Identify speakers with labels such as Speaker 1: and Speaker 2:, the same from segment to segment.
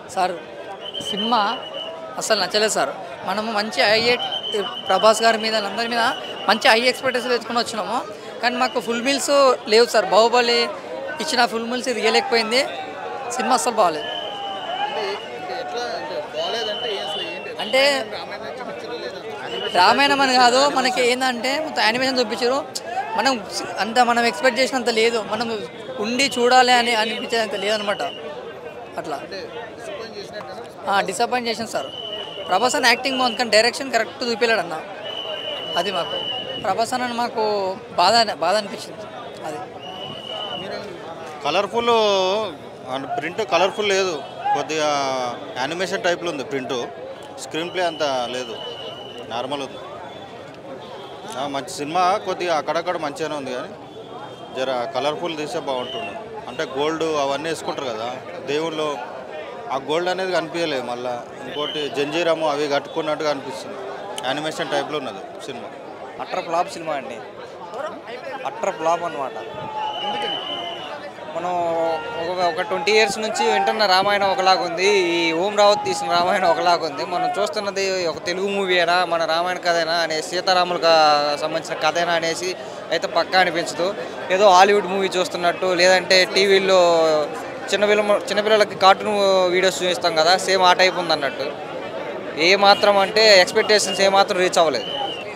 Speaker 1: Sir cinema అసలు నచ్చలేదు sir మనము మంచి ఐ ప్రభాస్ గారి మీద అందరి మీద మంచి ఐ ఎక్స్పెక్టేషన్ తెచ్చుకొని వచ్చినాము కానీ మాకు ఫుల్ మీల్స్ లేవు సార్ బాహుబలి ఇచ్చిన ఫుల్ మీల్స్ ఇది ఇవ్వలేకపోయింది సినిమా అసలు బాగాలేదు అంటే రామాయణం అని కాదు మనకి ఏంటంటే మొత్తం యానిమేషన్ చూపించారు మనం అంత మనం ఎక్స్పెక్ట్ చేసినంత లేదు మనం ఉండి చూడాలి అని అనిపించేంత లేదనమాట అట్లా డిసప్పాయింట్ చేసిన సార్ ప్రభాస్ అని యాక్టింగ్ బాగుంది కానీ డైరెక్షన్ కరెక్ట్ చూపించాడు అన్న అది మాకు ప్రభాస్ అని మాకు బాధ బాధ అనిపించింది అది
Speaker 2: కలర్ఫుల్ ప్రింట్ కలర్ఫుల్ లేదు కొద్దిగా యానిమేషన్ టైప్లో ఉంది ప్రింట్ స్క్రీన్ ప్లే అంత లేదు నార్మల్ ఉంది ఆ, మంచి సినిమా కొద్దిగా అక్కడక్కడ మంచిగానే ఉంది కానీ జర కలర్ఫుల్ తీస్తే బాగుంటుండే అంటే గోల్డ్ అవన్నీ వేసుకుంటారు కదా దేవుళ్ళు ఆ గోల్డ్ అనేది కనిపించలేదు మళ్ళీ ఇంకోటి జంజీరాము అవి కట్టుకున్నట్టుగా అనిపిస్తుంది యానిమేషన్ టైప్లో ఉన్నది సినిమా
Speaker 3: అట్టర్ ఫ్లాప్ సినిమా అండి అట్టర్ ఫ్లాప్ అనమాట మనం ఒక ఒక ట్వంటీ ఇయర్స్ నుంచి వింటున్న రామాయణం ఒకలాగా ఉంది ఈ ఓం రావత్ తీసిన రామాయణం ఒకలాగా ఉంది మనం చూస్తున్నది ఒక తెలుగు మూవీనా మన రామాయణ కథైనా అనే సీతారాములకు సంబంధించిన కథైనా అనేసి అయితే పక్కా అనిపించదు ఏదో హాలీవుడ్ మూవీ చూస్తున్నట్టు లేదంటే టీవీల్లో చిన్నపిల్ల చిన్నపిల్లలకి కార్టూన్ వీడియోస్ చూపిస్తాం కదా సేమ్ ఆ టైప్ ఉంది అన్నట్టు ఏ మాత్రం అంటే ఎక్స్పెక్టేషన్స్ ఏ మాత్రం రీచ్ అవ్వలేదు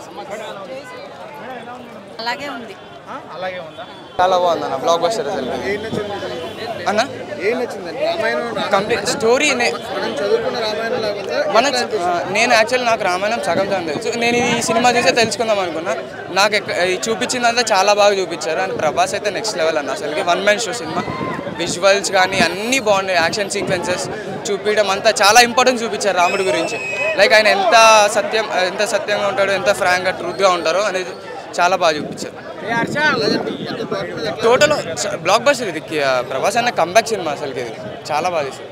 Speaker 4: అలాగే ఉంది
Speaker 5: చాలా బాగుంది అన్న బ్లాక్ బస్టర్ అసలు అన్న
Speaker 6: ఏం నచ్చిందండి రామాయణం
Speaker 5: కంప్లీట్ స్టోరీ
Speaker 6: మనం చదువుకున్న రామాయణం లాగా
Speaker 5: మన ఆ, నేను యాక్చువల్ నాకు రామాయణం సగం సగం తెలుసు నేను ఈ సినిమా చూసే తెలుసుకుందాం అనుకున్నా నాకు ఎక్క- ఈ చూపించిందంతా చాలా బాగా చూపించారు అండ్ ప్రభాస్ అయితే నెక్స్ట్ లెవెల్ అన్న అసలుకి one man show cinema visuals కానీ అన్నీ బాగున్నాయి యాక్షన్ సీక్వెన్సెస్ చూపించడం అంతా చాలా ఇంపార్టెన్స్ చూపించారు రాముడి గురించి లైక్ ఆయన ఎంత సత్యం ఎంత సత్యంగా ఉంటాడో ఎంత ఫ్రాంక్గా ట్రూత్గా ఉంటారో అనేది చాలా బాగా చూపించారు టోటల్ బ్లాక్ బస్టర్ ఇది కి- ప్రభాస్ అన్న కంబ్యాక్ సినిమా అసలుకి ఇది చాలా బాగా తీశారు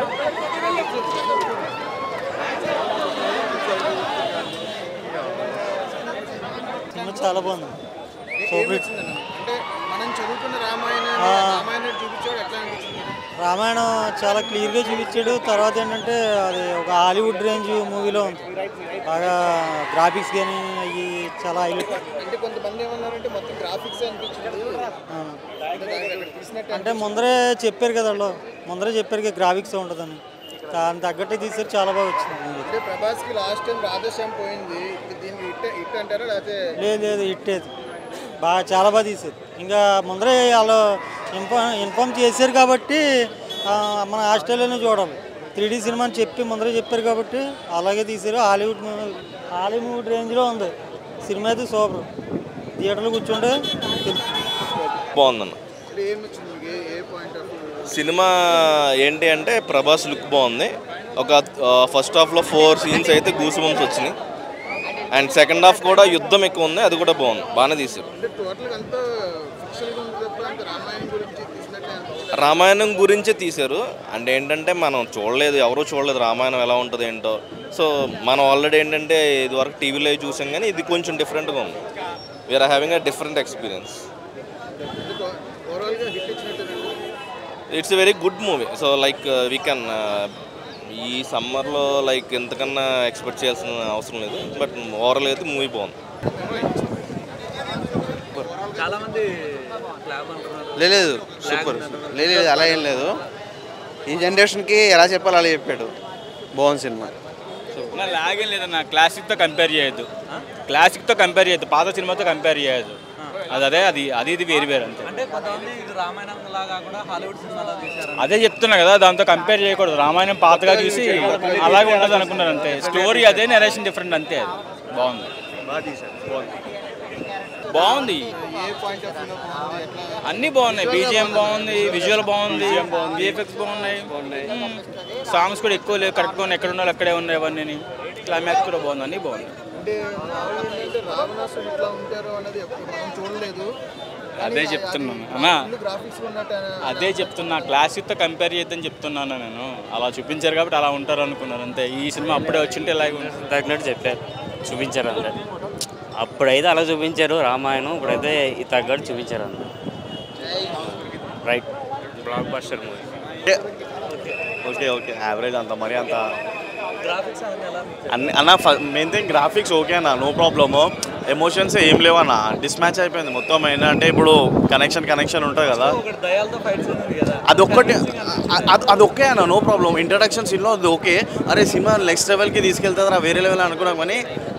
Speaker 7: సినిమా చాలా బాగుంది సూపర్ హిట్
Speaker 6: అంటే మనం చదువుకున్న రామాయణం
Speaker 7: ఆ.
Speaker 6: రామాయణం చూపించాడు ఎట్లా అనిపించింది
Speaker 7: రామాయణం చాలా క్లియర్గా చూపించాడు తర్వాత ఏంటంటే అది ఒక హాలీవుడ్ రేంజ్ మూవీలో ఉంది బాగా గ్రాఫిక్స్ కానీ అవి చాలా హైలైట్
Speaker 6: అంటే కొంతమంది ఏమన్నారంటే మొత్తం గ్రాఫిక్స్ అనిపించింది అంటే దానికి అక్కడ తీసినట్టు
Speaker 7: అంటే ముందరే చెప్పారు కదా వాళ్ళు ముందరే చెప్పారు కదా గ్రాఫిక్స్ ఉంటుందని దాని తగ్గట్టు తీసారు చాలా బాగా వచ్చింది movie.
Speaker 6: అంటే ప్రభాస్ కి లాస్ట్ టైం రాధేశ్యామ్ పోయింది ఇది దీనికి ఇట్ ఇట్ అంటారా లేకపోతే
Speaker 7: లేదు లేదు ఇట్టేది బాగా చాలా బాగా తీశారు ఇంకా ముందరే వాళ్ళు ఇన్ఫార్మ్ ఇన్ఫార్మ్ చేశారు కాబట్టి ఆ, మన ఆస్ట్రేలియానే చూడాలి త్రీ డీ సినిమా అని చెప్పి ముందరే చెప్పారు కాబట్టి అలాగే తీశారు హాలీవుడ్ మూవీ హాలీవుడ్ రేంజ్లో ఉంది సినిమా అయితే సూపర్ థియేటర్లో కూర్చుంటే తెలుసు
Speaker 8: బాగుందన్న
Speaker 6: అంటే ఏం నచ్చింది మీకు ఏ ఏ పాయింట్ ఆఫ్
Speaker 8: సినిమా ఏంటి అంటే ప్రభాస్ లుక్ బాగుంది ఒక ఫస్ట్ హాఫ్లో ఫోర్ సీన్స్ అయితే గూస్ బంప్స్ వచ్చినాయి అండ్ సెకండ్ హాఫ్ కూడా యుద్ధం ఎక్కువ ఉంది అది కూడా బాగుంది బాగానే తీసారు
Speaker 6: అంటే టోటల్ అంతా ఫిక్షన్గా ఉంది తప్ప అంత రామాయణం గురించి తీసినట్టే అనిపించలేదు
Speaker 8: రామాయణం గురించే తీశారు అంటే ఏంటంటే మనం చూడలేదు ఎవరూ చూడలేదు రామాయణం ఎలా ఉంటుంది ఏంటో సో మనం ఆల్రెడీ ఏంటంటే ఇదివరకు టీవీలో చూసాం కానీ ఇది కొంచెం డిఫరెంట్గా ఉంది we are having a different experience
Speaker 6: ఓవరాల్గా హిట్ ఇచ్చినట్టు
Speaker 8: it's very good movie so like we can ఈ సమ్మర్లో లైక్ ఎంతకన్నా ఎక్స్పెక్ట్ చేయాల్సిన అవసరం లేదు బట్ ఓవరాల్ అయితే మూవీ బాగుంది
Speaker 9: లేదు సూపర్ లేదు అలా ఏం లేదు ఈ జనరేషన్కి ఎలా చెప్పాలో అలా చెప్పాడు బాగుంది సినిమా
Speaker 10: నా లాగేం లేదన్న క్లాసిక్తో కంపేర్ చేయొద్దు క్లాసిక్తో కంపేర్ చేయొద్దు పాత సినిమాతో కంపేర్ చేయొద్దు అది అదే అది అది ఇది వేరు వేరు అంతే
Speaker 11: అంటే కొంతమంది ఇది రామాయణం లాగా కూడా హాలీవుడ్ సినిమాలో తీశారు
Speaker 10: అదే చెప్తున్నా కదా దాంతో కంపేర్ చేయకూడదు రామాయణం పాతగా చూసి అలాగే ఉంటుంది అనుకున్నారు అంతే స్టోరీ అదే నెరేషన్ డిఫరెంట్ అంతే అది బాగుంది బాగుంది
Speaker 6: ఏ పాయింట్ ఆఫ్ వ్యూలో బాగుంది ఎట్లా
Speaker 10: అన్నీ బాగున్నాయి బీజిఎం బాగుంది విజువల్ బాగుంది విఎఫ్ఎక్స్ బాగున్నాయి సాంగ్స్ కూడా ఎక్కువ లేవు కరెక్ట్గా ఉన్నాయి ఎక్కడ ఉండాలి అక్కడే ఉన్నాయి అవన్నీ క్లైమాక్స్ కూడా బాగుంది అన్నీ బాగున్నాయి
Speaker 6: అంటే మామూలుగా ఏంటంటే రావణాసుడు ఇట్లా ఉంటారో అనేది ఎప్పుడు మనం చూడలేదు
Speaker 10: అదే చెప్తున్నాను అన్నా
Speaker 6: గ్రాఫిక్స్ ఉన్నట్టు
Speaker 10: అదే చెప్తున్నా క్లాసిక్తో కంపేర్ చేద్దని చెప్తున్నాను నేను అలా చూపించారు కాబట్టి అలా ఉంటారు అనుకున్నారు అంతే ఈ సినిమా అప్పుడే వచ్చింటే ఇలాగే ఉంటుంది
Speaker 12: తగినట్టు చెప్పారు చూపించారు అంతే అప్పుడైతే అలా చూపించారు రామాయణం ఇప్పుడైతే ఈ తగ్గట్టు చూపించారు అంతే right blockbuster movie
Speaker 4: okay okay average అంత మరి అంత
Speaker 11: గ్రాఫిక్స్ అవన్నీ ఎలా
Speaker 4: అన్ని అన్న మెయిన్ థింగ్ గ్రాఫిక్స్ ఓకే అన్న నో ప్రాబ్లము ఎమోషన్స్ ఏం లేవన్న డిస్మ్యాచ్ అయిపోయింది మొత్తం ఏంటంటే ఇప్పుడు కనెక్షన్ కనెక్షన్ ఉంటుంది కదా
Speaker 11: ఒకటి దయాలతో ఫైట్స్ ఉంది కదా
Speaker 4: అదొక్కటి అది అది ఓకే అన్న నో ప్రాబ్లం ఇంట్రడక్షన్ సీన్లో అది ఓకే అరే సినిమా నెక్స్ట్ లెవెల్కి తీసుకెళ్తుందా వేరే లెవెల్ అనుకున్నాం కానీ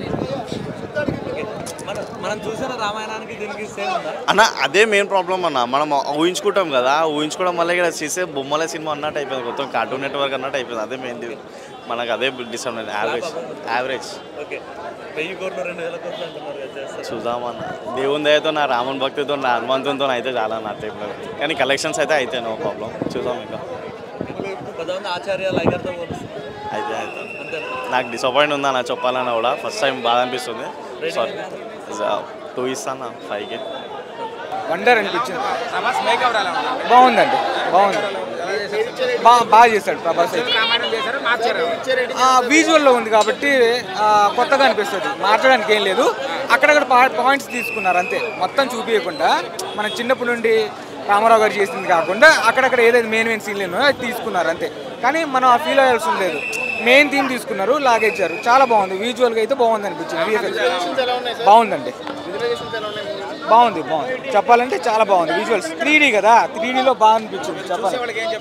Speaker 11: మనం మనం చూసిన రామాయణానికి దీనికి సేమ్ ఉందా
Speaker 4: అన్న అదే మెయిన్ ప్రాబ్లం అన్న మనం ఊహించుకుంటాం కదా ఊహించుకోవడం వల్ల ఇక్కడ చేసే బొమ్మల సినిమా అన్నట్టు అయిపోయింది మొత్తం కార్టూన్ నెట్వర్క్ అన్నట్టు అయిపోయింది అదే మెయిన్ మనకు అదే డిసప్పాయింట్ యావరేజ్ యావరేజ్
Speaker 11: ఓకే వెయ్యి కోట్లు రెండు వేల కోట్లు అంటున్నారు కదా చేస్తారు
Speaker 4: చూద్దామన్న దేవుని దయతో నా రామన్ భక్తితో నా హనుమంతునితో అయితే చాలా నా టైంలో కానీ కలెక్షన్స్ అయితే అయితే నో ప్రాబ్లం చూద్దాం ఇంకా
Speaker 11: కొంతమంది ఆచార్య లైగర్తో పోలుస్తున్నారు
Speaker 4: అయితే అయితే
Speaker 11: అంతే
Speaker 4: నాకు డిసప్పాయింట్ ఉందా నా చెప్పాలన్నా కూడా ఫస్ట్ టైం బాధ అనిపిస్తుంది సారీ టూ ఇస్తాను ఫైవ్కి
Speaker 13: వండర్ అనిపించింది బాగుందండి బాగుంది బాగా బాగా చేశాడు ప్రభాస్ అయితే విజువల్లో ఉంది కాబట్టి ఆ, కొత్తగా అనిపిస్తుంది మార్చడానికి ఏం లేదు అక్కడక్కడ పాయింట్స్ తీసుకున్నారు అంతే మొత్తం చూపించకుండా మన చిన్నప్పటి నుండి రామారావు గారు చేసింది కాకుండా అక్కడక్కడ ఏదైతే మెయిన్ మెయిన్ సీన్లు ఉన్నాయో అది తీసుకున్నారు అంతే కానీ మనం ఆ ఫీల్ అవ్వాల్సిన లేదు మెయిన్ థీమ్ తీసుకున్నారు లాగేచ్చారు చాలా బాగుంది విజువల్గా అయితే బాగుంది అనిపించింది VFX. బాగుందండి బాగుంది బాగుంది చెప్పాలంటే చాలా బాగుంది విజువల్స్ త్రీ కదా త్రీ లో బాగా అనిపించింది చెప్పాలి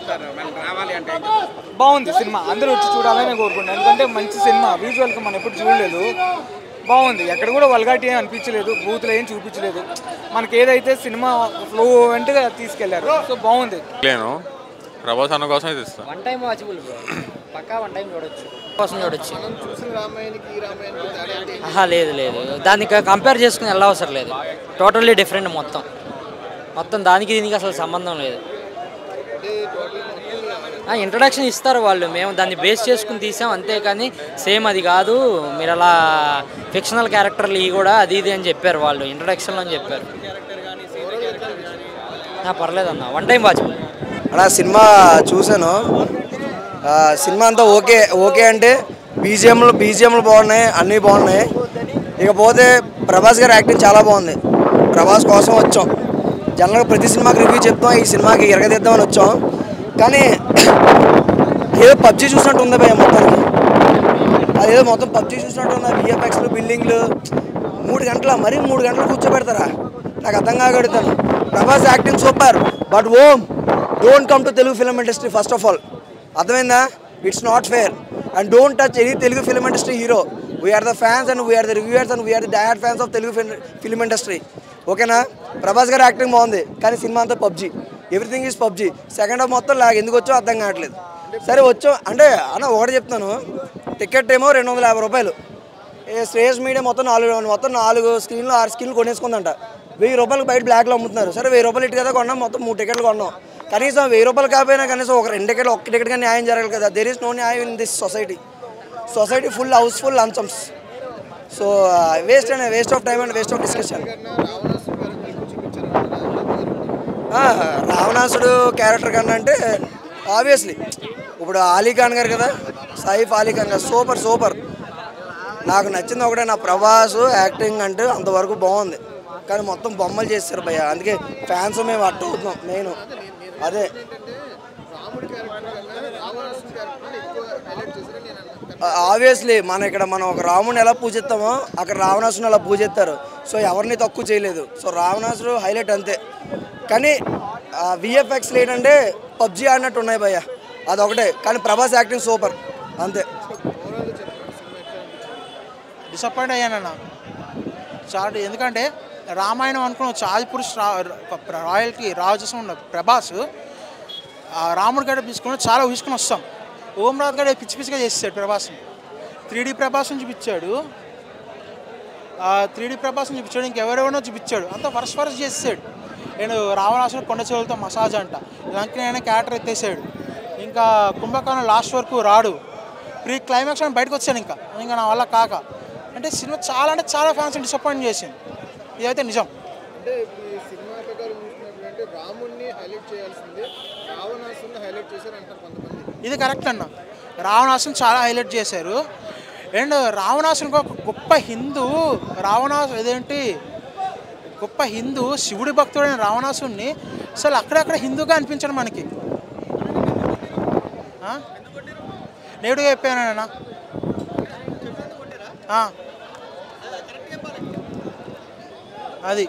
Speaker 13: బాగుంది సినిమా అందరూ వచ్చి చూడాలని నేను కోరుకుంటున్నాను ఎందుకంటే మంచి సినిమా విజువల్కి మనం ఎప్పుడు చూడలేదు బాగుంది ఎక్కడ కూడా వల్గాటి ఏం అనిపించలేదు బూతులు ఏం చూపించలేదు మనకి ఏదైతే సినిమా ఫ్లో వెంటగా తీసుకెళ్లారు సో బాగుంది
Speaker 14: లేను ప్రభాస్ అన్న కోసం అయితే ఇస్తాను
Speaker 1: వన్ టైం వాచబుల్ బ్రో పక్కా వన్ టైం చూడొచ్చు కోసం చూడొచ్చు
Speaker 6: మనం చూసిన రామాయణకి ఈ రామాయణకి తేడా ఏంటి?
Speaker 1: ఆహా లేదు లేదు దానికి కంపేర్ చేసుకుని వెళ్ళవసరం లేదు టోటల్లీ డిఫరెంట్ మొత్తం మొత్తం దానికి దీనికి అసలు సంబంధం లేదు ఇంట్రడక్షన్ ఇస్తారు వాళ్ళు మేము దాన్ని బేస్ చేసుకుని తీసాం అంతే కానీ సేమ్ అది కాదు మీరు అలా ఫిక్షనల్ క్యారెక్టర్లు ఇవి కూడా అది ఇది అని చెప్పారు వాళ్ళు ఇంట్రడక్షన్లో అని చెప్పారు ఆ, పర్లేదన్న వన్ టైం వాచబుల్
Speaker 15: అలా సినిమా చూశాను ఆ, సినిమా అంతా ఓకే ఓకే అంటే బీజిఎంలు బీజిఎంలు బాగున్నాయి అన్నీ బాగున్నాయి ఇకపోతే ప్రభాస్ గారి యాక్టింగ్ చాలా బాగుంది ప్రభాస్ కోసం వచ్చాం జనరల్గా ప్రతి సినిమాకి రివ్యూ చెప్తాం ఈ సినిమాకి ఎరగదిద్దామని వచ్చాం కానీ ఏదో పబ్జీ చూసినట్టు ఉంది భయ మొత్తానికి అదేదో మొత్తం పబ్జీ చూసినట్టు ఉంది విఎఫ్ఎక్స్లు బిల్డింగ్లు మూడు గంటల మరీ మూడు గంటలు కూర్చోబెడతారా నాకు అర్థం కాగడుతాను Prabhas acting super but Om don't come to Telugu film industry first of all అర్థమైందా it's not fair and don't touch any Telugu film industry hero we are the fans and we are the reviewers and we are the diehard fans of Telugu film industry ఓకేనా ప్రభాస్ గారి acting బాగుంది కానీ సినిమా అంతా PUBG everything is PUBG second half మొత్తం lag ఎందుకు వచ్చో అర్థం కావట్లేదు సరే వచ్చాం అంటే అన్న ఒకటి చెప్తాను టికెట్ ఏమో రెండు వందల యాభై రూపాయలు ఏ శ్రేయస్ మీడియా మొత్తం నాలుగు మొత్తం నాలుగు స్క్రీన్లు ఆరు స్క్రీన్లు కొనేసుకుందంట వెయ్యి రూపాయలు బయట బ్లాక్లో అమ్ముతున్నారు సరే వెయ్యి రూపాయలు ఇటు కదా కొన్నాం మొత్తం మూడు టికెట్లు కొన్నాం కనీసం వెయ్యి రూపాయలు కాకపోయినా కనీసం ఒక రెండు టికెట్లు ఒక్క టికెట్ కానీ న్యాయం జరగాలి కదా దెర్ ఈస్ నో న్యాయం in this society society full houseful లంచమ్స్ so waste and waste of time and waste of discussion రావణాసుడు క్యారెక్టర్ కన్నా అంటే ఆబ్వియస్లీ ఇప్పుడు ఆలీ ఖాన్ గారు కదా సైఫ్ ఆలీ ఖాన్ గారు సూపర్ సూపర్ నాకు నచ్చింది ఒకటే నా ప్రభాస్ యాక్టింగ్ అంటే అంతవరకు బాగుంది కానీ మొత్తం బొమ్మలు చేస్తారు భయ్య అందుకే ఫ్యాన్స్ మేము అట్ట అవుతున్నాం మెయిన్ అదే ఆబ్వియస్లీ మన ఇక్కడ మనం ఒక రాముని ఎలా పూజిస్తామో అక్కడ రావణాసుని అలా పూజిస్తారు సో ఎవరిని తక్కువ చేయలేదు సో రావణాసుడు హైలైట్ అంతే కానీ విఎఫ్ఎక్స్ ఏంటంటే పబ్జీ ఆడినట్టు ఉన్నాయి భయ్య అదొకటే కానీ ప్రభాస్ యాక్టింగ్ సూపర్ అంతే
Speaker 16: డిసప్పాయింట్ అయ్యానన్న చాలా ఎందుకంటే రామాయణం అనుకున్న చాదిపురుష్ రా రాయల్కి రాజసం ఉన్న ప్రభాస్ ఆ రాముడి గడ తీసుకుని చాలా ఊసుకుని వస్తాం ఓం రాత్ గడ పిచ్చి పిచ్చిగా చేసాడు ప్రభాస్ని త్రీ డీ ప్రభాస్ని చూపించాడు త్రీ డీ ప్రభాస్ని చూపించాడు ఇంకెవరెవరినో చూపించాడు అంతా వరుస వరుస చేసాడు నేను రావణాసుడు కొండ చెవులతో మసాజ్ అంట లంకిని అయినా క్యారెక్టర్ ఎత్తేసాడు ఇంకా కుంభకర్ణ లాస్ట్ వరకు రాడు ప్రీ క్లైమాక్స్ అని బయటకు వచ్చాను ఇంకా ఇంకా నా వల్ల కాక అంటే సినిమా చాలా అంటే చాలా ఫ్యాన్స్ డిసప్పాయింట్ చేసింది ఇదైతే నిజం
Speaker 6: అంటే ఇప్పుడు ఈ సినిమా ప్రకారం చూసినప్పుడు అంటే రాముణ్ణి హైలైట్ చేయాల్సిందే రావణాసుని హైలైట్ చేశారు అంటారు కొంతమంది
Speaker 16: ఇది కరెక్ట్ అన్న రావణాసుని చాలా హైలైట్ చేశారు అండ్ రావణాసుని ఒక గొప్ప హిందూ రావణాసు ఇదేంటి గొప్ప హిందూ శివుడి భక్తుడైన రావణాసుని అసలు అక్కడక్కడ హిందూగా అనిపించడం మనకి నెగిటివ్గా చెప్పాను అది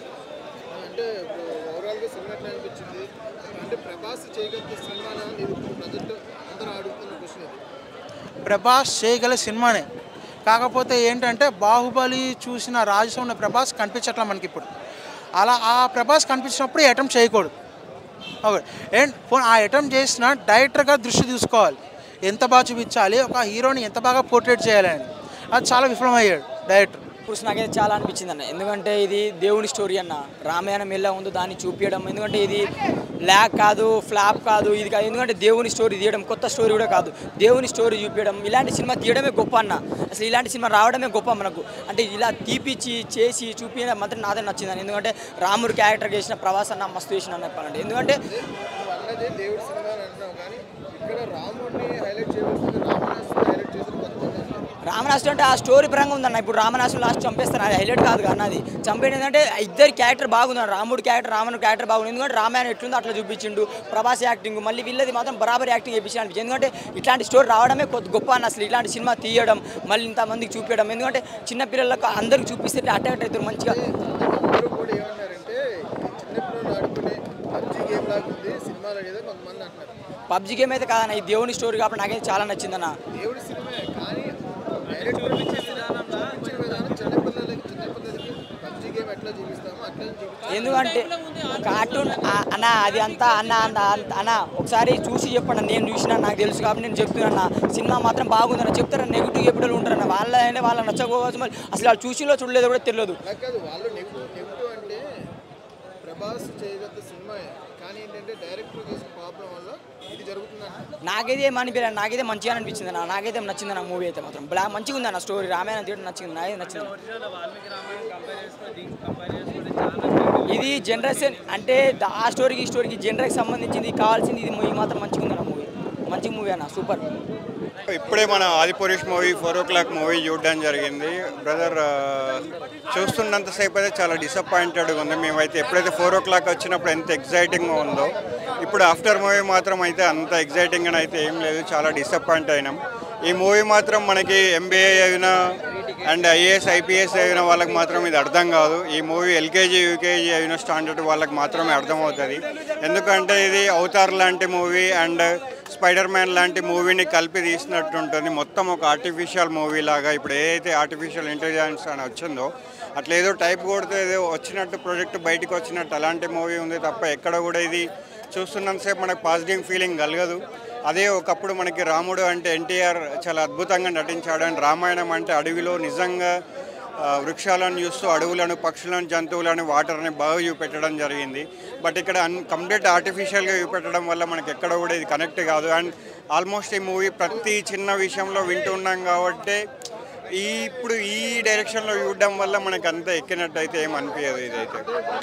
Speaker 6: అంటే ఇప్పుడు ఓవరాల్గా సినిమా ఎట్లా అనిపించింది అంటే ప్రభాస్ చేయగలిగే సినిమానా ఇది ప్రజెంట్ అందరూ అడుగుతున్న క్వశ్చన్ ఇది
Speaker 16: ప్రభాస్ చేయగల సినిమానే కాకపోతే ఏంటంటే బాహుబలి చూసిన రాజసౌండ్ ప్రభాస్ కనిపించట్లా మనకి ఇప్పుడు అలా ఆ ప్రభాస్ కనిపించినప్పుడు ఈ అటెంప్ట్ చేయకూడదు ఓకే అండ్ పోనీ ఆ అటెంప్ట్ చేసిన డైరెక్టర్గా దృష్టి తీసుకోవాలి ఎంత బాగా చూపించాలి ఒక హీరోని ఎంత బాగా పోర్ట్రేట్ చేయాలని అది చాలా విఫలమయ్యాడు డైరెక్టర్
Speaker 17: ఇప్పుడు నాకైతే చాలా అనిపించింది అన్న ఎందుకంటే ఇది దేవుని స్టోరీ అన్న రామాయణం ఎలా ఉందో దాన్ని చూపించడం ఎందుకంటే ఇది ల్యాక్ కాదు ఫ్లాప్ కాదు ఇది కాదు ఎందుకంటే దేవుని స్టోరీ తీయడం కొత్త స్టోరీ కూడా కాదు దేవుని స్టోరీ చూపించడం ఇలాంటి సినిమా తీయడమే గొప్ప అన్న అసలు ఇలాంటి సినిమా రావడమే గొప్ప మనకు అంటే ఇలా తీపిచ్చి చేసి చూపించడం మాత్రం నాదే నచ్చింది ఎందుకంటే రాముడు క్యారెక్టర్ చేసిన ప్రవాస్ అన్న మస్తు చేసిన అన్న చెప్పాలంటే ఎందుకంటే
Speaker 6: నువ్వు అన్నది దేవుడి సినిమా అని అంటున్నావు కానీ ఇక్కడ రాముడిని హైలైట్ చేయవలసింది రావణాసుని హైలైట్ చేసిన కొంతమంది అంటారు
Speaker 17: రామనాథుడు అంటే ఆ స్టోరీ పరంగా ఉందన్న ఇప్పుడు రామనాథుడు లాస్ట్ చంపేస్తారు అది హైలైట్ కాదు కానీ అది చంపేది ఏంటంటే ఇద్దరి క్యారెక్టర్ బాగుంది రాముడు క్యారెక్టర్ రావణుడు క్యారెక్టర్ బాగుంది ఎందుకంటే రామాయణం ఎట్లుందో అట్లా చూపించిండు ప్రభాస్ యాక్టింగ్ మళ్ళీ వీళ్ళది మాత్రం బరాబర్ యాక్టింగ్ చేయించి అనిపించింది ఎందుకంటే ఇట్లాంటి స్టోరీ రావడమే కొత్త గొప్ప అన్న అసలు ఇలాంటి సినిమా తీయడం మళ్ళీ ఇంతమందికి చూపించడం ఎందుకంటే చిన్న పిల్లలకు అందరికి చూపిస్తే అటాక్ అవుతారు మంచిగా
Speaker 6: అందరూ కూడా ఏమన్నారంటే చిన్నప్పుడు ఆడుకునే పబ్జీ గేమ్ లాగా ఉంది సినిమాలో ఏదో కొంతమంది అంటున్నారు
Speaker 17: పబ్జీ గేమ్ అయితే కాదన్న ఇది దేవుని స్టోరీ కాబట్టి నాకైతే చాలా నచ్చిందన్న
Speaker 6: దేవుడి సినిమా కానీ డైరెక్టర్ చూపించిన విధానం చూపించిన విధానం చిన్నపిల్లలకి చిన్నపిల్లలకి పబ్జీ గేమ్ ఎట్లా చూపిస్తామో అట్లా చూపించాలి
Speaker 17: ఎందుకంటే కార్టూన్ అన్న అది అంతా అన్న అన్న అంత- అన్న ఒకసారి చూసి చెప్పండి నేను చూసిన నాకు తెలుసు కాబట్టి నేను చెప్తున్నా సినిమా మాత్రం బాగుందన్న చెప్తారా నెగిటివ్ ఎప్పుడు ఉంటారన్న వాళ్ళ అయినా వాళ్ళ నచ్చకపోవచ్చు మరి అసలు వాళ్ళు చూసిలో చూడలేదో కూడా తెలియదు
Speaker 6: అలా కాదు వాళ్ళు నెగిటివ్ నెగిటివ్ అంటే ప్రభాస్ చేయగల సినిమా కానీ ఏంటంటే డైరెక్టర్ చేసిన ప్రాబ్లం వల్ల ఇది జరుగుతుందంట
Speaker 17: నాకైతే ఏం అనిపించలేదు నాకైతే మంచిగా అనిపించింది అన్న నాకైతే నచ్చింది నా మూవీ అయితే మాత్రం బ్లా మంచిగా ఉంది అన్న స్టోరీ రామాయణం తీయడం నచ్చింది నాకైతే నచ్చింది ఇది జనరేషన్ అంటే ద- ఆ స్టోరీకి ఈ స్టోరీకి జనరేకి సంబంధించింది కావాల్సింది ఇది మూవీ మాత్రం మంచిగా ఉంది అన్న మూవీ మంచి మూవీ అన్న సూపర్
Speaker 18: ఇప్పుడే మన Adipurush movie four o'clock movie చూడడం జరిగింది బ్రదర్ చూస్తున్నంతసేపు అయితే చాలా డిసప్పాయింటెడ్గా ఉంది మేమైతే ఎప్పుడైతే ఫోర్ ఓ క్లాక్ వచ్చినప్పుడు ఎంత ఎగ్జైటింగ్గా ఉందో ఇప్పుడు ఆఫ్టర్ మూవీ మాత్రం అయితే అంత ఎగ్జైటింగ్గా అయితే ఏం లేదు చాలా డిసప్పాయింట్ అయినాం ఈ మూవీ మాత్రం మనకి ఎంబీఏ అయినా అండ్ ఐఏఎస్ ఐపీఎస్ అయిన వాళ్ళకి మాత్రం ఇది అర్థం కాదు ఈ మూవీ ఎల్కేజీ యూకేజీ అయిన స్టాండర్డ్ వాళ్ళకి మాత్రమే అర్థమవుతుంది ఎందుకంటే ఇది అవతార్ లాంటి మూవీ అండ్ స్పైడర్ మ్యాన్ లాంటి మూవీని కలిపి తీసినట్టు ఉంటుంది మొత్తం ఒక ఆర్టిఫిషియల్ మూవీ లాగా ఇప్పుడు ఏదైతే ఆర్టిఫిషియల్ ఇంటెలిజెన్స్ అని వచ్చిందో అట్లా ఏదో టైప్ కొడితే ఏదో వచ్చినట్టు ప్రాజెక్ట్ బయటకు వచ్చినట్టు అలాంటి మూవీ ఉంది తప్ప ఎక్కడ కూడా ఇది చూస్తున్నంతసేపు మనకు పాజిటివ్ ఫీలింగ్ కలగదు అదే ఒకప్పుడు మనకి రాముడు అంటే ఎన్టీఆర్ చాలా అద్భుతంగా నటించాడు అండ్ రామాయణం అంటే అడవిలో నిజంగా ఆ, వృక్షాలను చూస్తూ అడవులను పక్షులను జంతువులను వాటర్ని బాగా చూపెట్టడం జరిగింది బట్ ఇక్కడ అన్ కంప్లీట్ ఆర్టిఫిషియల్గా చూపెట్టడం వల్ల మనకి ఎక్కడ కూడా ఇది కనెక్ట్ కాదు అండ్ ఆల్మోస్ట్ ఈ మూవీ ప్రతి చిన్న విషయంలో వింటున్నాం కాబట్టి ఈ ఇప్పుడు ఈ డైరెక్షన్లో చూడడం వల్ల మనకి అంత ఎక్కినట్టు అయితే ఏం అనిపించదు ఇదైతే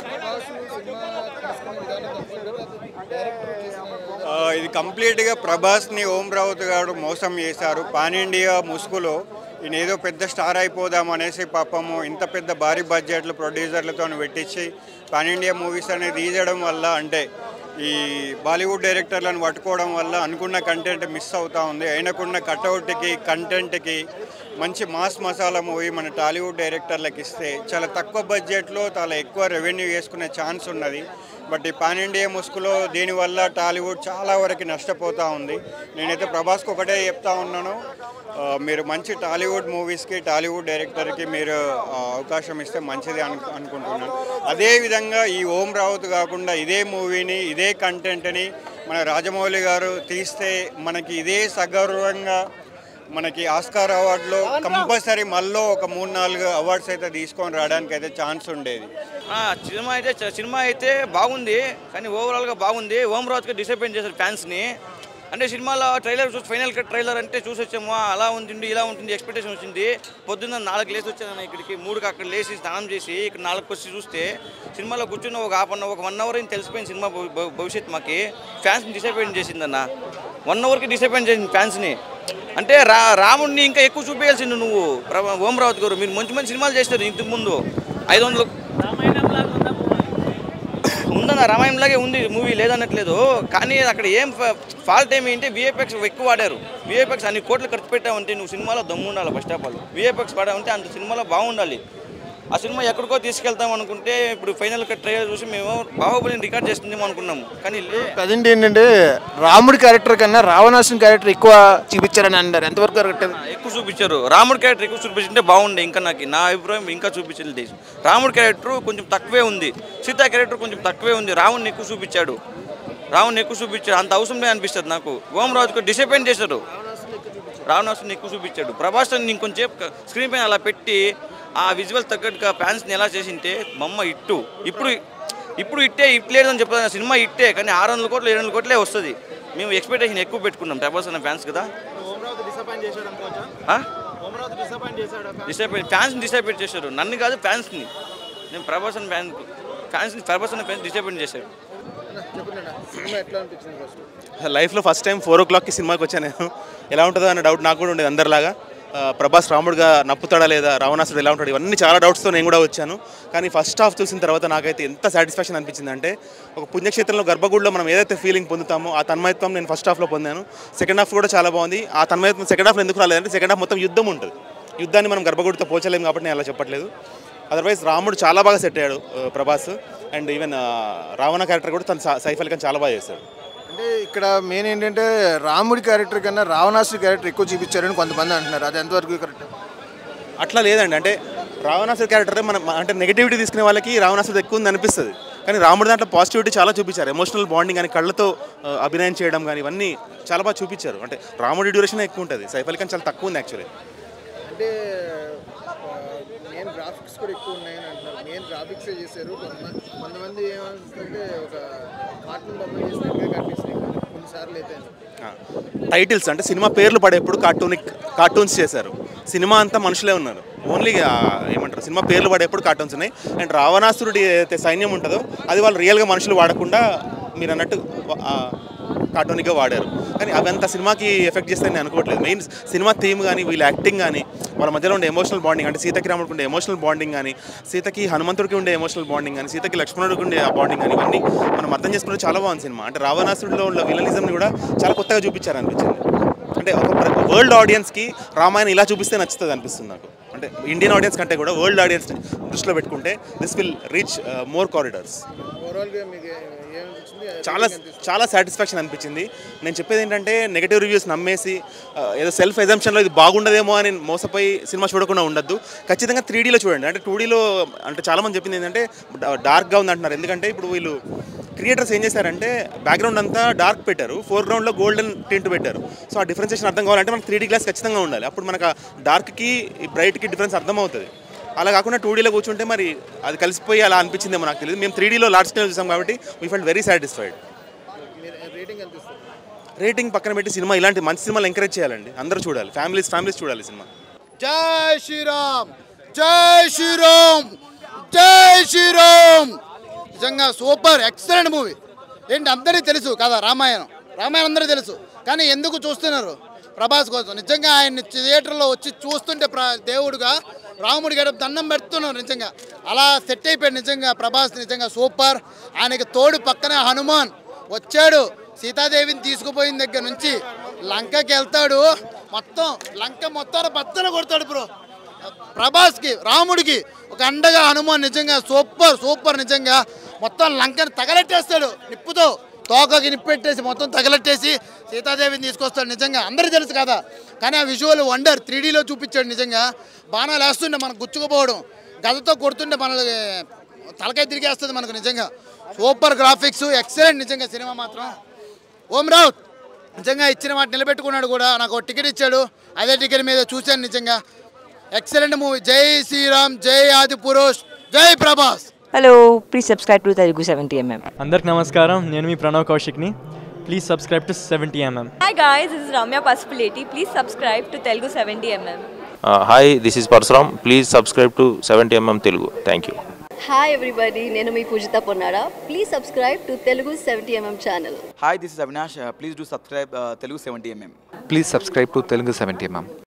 Speaker 18: ఆ, ఇది కంప్లీట్గా ప్రభాస్ని ఓం రావుత్ గారు మోసం చేశారు పాన్ ఇండియా ముసుగులో ఈయన ఏదో పెద్ద స్టార్ అయిపోదాం అనేసి పాపము ఇంత పెద్ద భారీ బడ్జెట్లు ప్రొడ్యూసర్లతో పెట్టించి పాన్ ఇండియా మూవీస్ అనేది తీయడం వల్ల అంటే ఈ బాలీవుడ్ డైరెక్టర్లను పట్టుకోవడం వల్ల అనుకున్న కంటెంట్ మిస్ అవుతా ఉంది ఆయనకున్న కటౌట్కి కంటెంట్కి మంచి మాస్ మసాలా మూవీ మన టాలీవుడ్ డైరెక్టర్లకు ఇస్తే చాలా తక్కువ బడ్జెట్లో చాలా ఎక్కువ రెవెన్యూ వేసుకునే ఛాన్స్ ఉన్నది బట్ ఈ పాన్ ఇండియా ముసుగులో దీనివల్ల టాలీవుడ్ చాలా వరకు నష్టపోతూ ఉంది నేనైతే ప్రభాస్కి ఒకటే చెప్తా ఉన్నాను ఆ, మీరు మంచి టాలీవుడ్ మూవీస్కి టాలీవుడ్ డైరెక్టర్కి మీరు ఆ, అవకాశం ఇస్తే మంచిది అను అనుకుంటున్నాను అదేవిధంగా ఈ ఓం రావుత్ కాకుండా ఇదే మూవీని ఇదే కంటెంట్ని మన రాజమౌళి గారు తీస్తే మనకి ఇదే సగౌరవంగా మనకి ఆస్కార్ అవార్డులో కంపల్సరీ మళ్ళీ ఒక మూడు నాలుగు అవార్డ్స్ అయితే తీసుకొని రావడానికి అయితే ఛాన్స్ ఉండేది
Speaker 19: ఆ, సినిమా అయితే చ- సినిమా అయితే బాగుంది కానీ ఓవరాల్గా బాగుంది ఓం రాజ్కి డిసప్పాయింట్ చేశారు ఫ్యాన్స్ని అంటే సినిమాలో ట్రైలర్ చూసి ఫైనల్ కట్ ట్రైలర్ అంటే చూసి వచ్చాము అలా ఉంటుంది ఇలా ఉంటుంది ఎక్స్పెక్టేషన్ వచ్చింది పొద్దున్న నాలుగు లేసి వచ్చాను ఇక్కడికి మూడుకి అక్కడ లేచి స్నానం చేసి ఇక్కడ నాలుగు వచ్చి చూస్తే సినిమాలో కూర్చున్న ఒక హాఫ్ అన్ అవర్ ఒక వన్ అవర్ తెలిసిపోయింది సినిమా భవి- భవి- భవిష్యత్ మాకి ఫ్యాన్స్ని డిసప్పాయింట్ చేసిందన్న వన్ అవర్కి డిసప్పాయింట్ చేసింది ఫ్యాన్స్ని అంటే రా రాముడిని ఇంకా ఎక్కువ చూపించాల్సింది నువ్వు ప్రభ- ఓం రావత్ గారు మీరు మంచి మంచి సినిమాలు చేస్తారు ఇంతకు ముందు ఐదు వందలు ఉందన్న రామాయణ రామాయణం లాగే ఉంది మూవీ లేదన్నట్లేదు కానీ అక్కడ ఏం ఫాల్ట్ ఏమి అంటే విఏపెక్స్ ఎక్కువ వాడారు విఏపెక్స్ అన్ని కోట్లు ఖర్చు పెట్టావంటే నువ్వు సినిమాలో దమ్ము ఉండాలి ఫస్ట్ ఆఫ్ ఆల్ విఏపెక్స్ వాడావంటే అంత సినిమాలో బాగుండాలి ఆ సినిమా ఎక్కడికో తీసుకెళ్తాం అనుకుంటే ఇప్పుడు ఫైనల్ ట్రైలర్ చూసి మేము బాహుబలిని రికార్డ్ చేస్తుందేమో అనుకున్నాము కానీ లే
Speaker 6: ప్రజెంట్ ఏంటంటే రాముడి క్యారెక్టర్ కన్నా రావణాసుని క్యారెక్టర్ ఎక్కువ చూపించారని అంటారు ఎంతవరకు కరెక్ట్
Speaker 19: ఎక్కువ చూపించారు రాముడి క్యారెక్టర్ ఎక్కువ చూపించింటే బాగుండే ఇంకా నాకు నా అభిప్రాయం ఇంకా చూపించలేదు రాముడి క్యారెక్టర్ కొంచెం తక్కువే ఉంది సీతా క్యారెక్టర్ కొంచెం తక్కువే ఉంది రాముడిని ఎక్కువ చూపించాడు రాముడిని ఎక్కువ చూపించాడు అంత అవసరం లేదు అనిపిస్తుంది నాకు ఓం రాజుకు డిసప్పాయింట్ చేశారు రావణాసుని ఎక్కువ చూపించాడు ప్రభాస్ ఇంకొంచెం స్క్రీన్ పైన అలా పెట్టి ఆ విజువల్ తగ్గట్టుగా ఫ్యాన్స్ని ఎలా చేసింటే మమ్మ ఇట్టు ఇప్పుడు ఇప్పుడు ఇట్టే ఇట్లేదని చెప్తాను సినిమా ఇట్టే కానీ ఆరు వందల కోట్లు ఏడు వందల కోట్లే వస్తుంది మేము ఎక్స్పెక్టేషన్ ఎక్కువ పెట్టుకున్నాం ప్రభాస్ అన్న ఫ్యాన్స్ కదా డిసైడ్ ఫ్యాన్స్ డిసైడ్ చేశారు నన్ను కాదు ఫ్యాన్స్ని నేను ప్రభాస్ అన్న ఫ్యాన్ ఫ్యాన్స్ని ప్రభాస్ అన్న ఫ్యాన్స్ డిసైడ్ చేశారు
Speaker 6: సినిమా ఎట్లా అనిపించింది ఫస్ట్
Speaker 20: లైఫ్లో ఫస్ట్ టైం ఫోర్ ఓ క్లాక్కి సినిమాకి వచ్చాను నేను ఎలా ఉంటుందో అన్న డౌట్ నాకు కూడా ఉండేది అందరిలాగా ఆ, ప్రభాస్ రాముడుగా నప్పుతాడా లేదా రావణాసుడు ఎలా ఉంటాడు ఇవన్నీ చాలా డౌట్స్తో నేను కూడా వచ్చాను కానీ ఫస్ట్ హాఫ్ చూసిన తర్వాత నాకైతే ఎంత సాటిస్ఫాక్షన్ అనిపించింది అంటే ఒక పుణ్యక్షేత్రంలో గర్భగుడిలో మనం ఏదైతే ఫీలింగ్ పొందుతామో ఆ తన్మయత్వం నేను ఫస్ట్ హాఫ్లో పొందాను సెకండ్ హాఫ్ కూడా చాలా బాగుంది ఆ తన్మయత్వం సెకండ్ హాఫ్లో ఎందుకు రాలేదంటే సెకండ్ హాఫ్ మొత్తం యుద్ధం ఉంటుంది యుద్ధాన్ని మనం గర్భగుడితో పోల్చలేము కాబట్టి నేను అలా చెప్పట్లేదు అదర్వైజ్ రాముడు చాలా బాగా సెట్ అయ్యాడు ఆ, Prabhas and even Ravana character కూడా తను సైఫ్ అలీ ఖాన్ చాలా బాగా చేశాడు
Speaker 6: అంటే ఇక్కడ మెయిన్ ఏంటంటే రాముడి క్యారెక్టర్ కన్నా రావణాసుడి క్యారెక్టర్ ఎక్కువ చూపించారని కొంతమంది అంటున్నారు అది ఎంతవరకు కరెక్ట్
Speaker 20: అట్లా లేదండి అంటే రావణాసుడు క్యారెక్టర్ మనం అంటే నెగిటివిటీ తీసుకునే వాళ్ళకి రావణాసుడు ఎక్కువ ఉంది అనిపిస్తుంది కానీ రాముడి దాంట్లో పాజిటివిటీ చాలా చూపించారు ఎమోషనల్ బాండింగ్ కానీ కళ్ళతో ఆ, అభినయం చేయడం కానీ ఇవన్నీ చాలా బాగా చూపించారు అంటే రాముడి డ్యూరేషన్ ఎక్కువ ఉంటుంది సైఫ్ అలీ ఖాన్ చాలా తక్కువ ఉంది యాక్చువల్లీ
Speaker 6: అంటే మెయిన్ గ్రాఫిక్స్ కూడా ఎక్కువ ఉన్నాయని అంటున్నారు మెయిన్ గ్రాఫిక్స్ చేశారు కొంతమంది కొంతమంది ఏమనిపిస్తుందంటే ఒక కార్టూన్ బొమ్మలు చేసినట్టుగా కనిపిస్తున్నాయి కొన్ని- కొన్నిసార్లు అయితే
Speaker 20: టైటిల్స్ అంటే సినిమా పేర్లు పడేప్పుడు కార్టూనిక్ కార్టూన్స్ చేశారు సినిమా అంతా మనుషులే ఉన్నారు ఓన్లీ ఏమంటారు సినిమా పేర్లు పడేప్పుడు కార్టూన్స్ ఉన్నాయి అండ్ రావణాసురుడి ఏదైతే సైన్యం ఉంటుందో అది వాళ్ళు రియల్గా మనుషులు వాడకుండా మీరు అన్నట్టు కార్టూనిక్గా వాడారు కానీ అవి అంత సినిమాకి ఎఫెక్ట్ చేస్తాయని నేను అనుకోవట్లేదు మెయిన్ సినిమా థీమ్ కానీ వీళ్ళ యాక్టింగ్ కానీ వాళ్ళ మధ్యలో ఉండే ఎమోషనల్ బాండింగ్ అంటే సీతకి రాముడికి ఉండే ఎమోషనల్ బాండింగ్ కానీ సీతకి హనుమంతుడికి ఉండే ఎమోషనల్ బాండింగ్ కానీ సీతకి లక్ష్మణుడికి ఉండే ఆ బాండింగ్ కానీ ఇవన్నీ మనం అర్థం చేసుకుంటే చాలా బాగుంది సినిమా అంటే రావణాసుడిలో ఉన్న విలనిజంని కూడా చాలా కొత్తగా చూపించారు అనిపించింది అంటే ఒక వరల్డ్ ఆడియన్స్కి రామాయణం ఇలా చూపిస్తే నచ్చుతుంది అనిపిస్తుంది నాకు అంటే ఇండియన్ ఆడియన్స్ కంటే కూడా వరల్డ్ ఆడియన్స్ దృష్టిలో పెట్టుకుంటే this will reach more corridors
Speaker 6: ఓవరాల్గా మీకు ఏమనిపించింది
Speaker 20: చాలా చాలా సాటిస్ఫాక్షన్ అనిపించింది నేను చెప్పేది ఏంటంటే నెగటివ్ రివ్యూస్ నమ్మేసి ఆ, ఏదో సెల్ఫ్ ఎజంప్షన్లో ఇది బాగుండదేమో అని మోసపోయి సినిమా చూడకుండా ఉండద్దు ఖచ్చితంగా త్రీ డీలో చూడండి అంటే టూ డీలో అంటే చాలామంది చెప్పింది ఏంటంటే డార్క్గా ఉంది అంటున్నారు ఎందుకంటే ఇప్పుడు వీళ్ళు క్రియేటర్స్ ఏం చేశారంటే బ్యాక్గ్రౌండ్ అంతా డార్క్ పెట్టారు ఫోర్ గ్రౌండ్లో గోల్డెన్ టింట్ పెట్టారు సో ఆ డిఫరెన్సేషన్ అర్థం కావాలంటే మనకు త్రీ డీ గ్లాస్ ఖచ్చితంగా ఉండాలి అప్పుడు మనకు ఆ డార్క్కి ఈ బ్రైట్కి డిఫరెన్స్ అర్థమవుతుంది అలా కాకుండా టూ డీలో కూర్చుంటే మరి అది కలిసిపోయి అలా అనిపించిందేమో నాకు తెలియదు మేము త్రీ డీలో లార్జ్ స్కేల్ చూసాం కాబట్టి వీ ఫెల్ట్ వెరీ సాటిస్ఫైడ్
Speaker 6: మీరు రేటింగ్ ఎంత ఇస్తారు
Speaker 20: రేటింగ్ పక్కన పెట్టి సినిమా ఇలాంటి మంచి సినిమాలు ఎంకరేజ్ చేయాలండి అందరూ చూడాలి ఫ్యామిలీస్ ఫ్యామిలీస్ చూడాలి సినిమా
Speaker 6: జై శ్రీరామ్ జై శ్రీరామ్ జై శ్రీరామ్ నిజంగా సూపర్ ఎక్సలెంట్ మూవీ ఏంటి అందరికీ తెలుసు కదా రామాయణం రామాయణం అందరికీ తెలుసు కానీ ఎందుకు చూస్తున్నారు ప్రభాస్ కోసం నిజంగా ఆయన థియేటర్లో వచ్చి చూస్తుంటే ప్ర దేవుడుగా రాముడి గడప దండం పెడుతున్నారు నిజంగా అలా సెట్ అయిపోయాడు నిజంగా ప్రభాస్ నిజంగా సూపర్ ఆయనకి తోడు పక్కనే హనుమాన్ వచ్చాడు సీతాదేవిని తీసుకుపోయిన దగ్గర నుంచి లంకకి వెళ్తాడు మొత్తం లంక మొత్తం బద్దలు కొడతాడు బ్రో ప్రభాస్కి రాముడికి ఒక అండగా హనుమాన్ నిజంగా సూపర్ సూపర్ నిజంగా మొత్తం లంకని తగలెట్టేస్తాడు నిప్పుతో తోకకి నిప్పెట్టేసి మొత్తం తగలెట్టేసి సీతాదేవిని తీసుకొస్తాడు నిజంగా అందరికీ తెలుసు కదా కానీ ఆ విజువల్ వండర్ త్రీ డీలో చూపించాడు నిజంగా బాణాలు వేస్తుంటే మనకు గుచ్చుకుపోవడం గదతో కొడుతుంటే మనకి తలకాయ తిరిగేస్తుంది మనకు నిజంగా సూపర్ గ్రాఫిక్స్ ఎక్సలెంట్ నిజంగా సినిమా మాత్రం ఓం రావుత్ నిజంగా ఇచ్చిన మాట నిలబెట్టుకున్నాడు కూడా నాకు ఒక టికెట్ ఇచ్చాడు అదే టికెట్ మీద చూశాను నిజంగా ఎక్సలెంట్ మూవీ జై శ్రీరామ్ జై ఆది పురుష్ జై Prabhas
Speaker 21: hello please subscribe to Telugu seventy MM
Speaker 22: అందరికి నమస్కారం నేను మీ ప్రణవ్ కౌశిక్ని please subscribe to seventy MM
Speaker 23: Hi guys, this is Ramya Pasupuleti. Please subscribe to Telugu 70mm.
Speaker 24: Hi this is Parashuram please subscribe to seventy MM Telugu thank you
Speaker 25: hi everybody నేను మీ Pujitha Ponnada please subscribe to Telugu seventy MM channel
Speaker 26: Hi, this is Avinash. Uh, please do subscribe uh, Telugu 70mm.
Speaker 27: Please subscribe to Telugu 70 mm.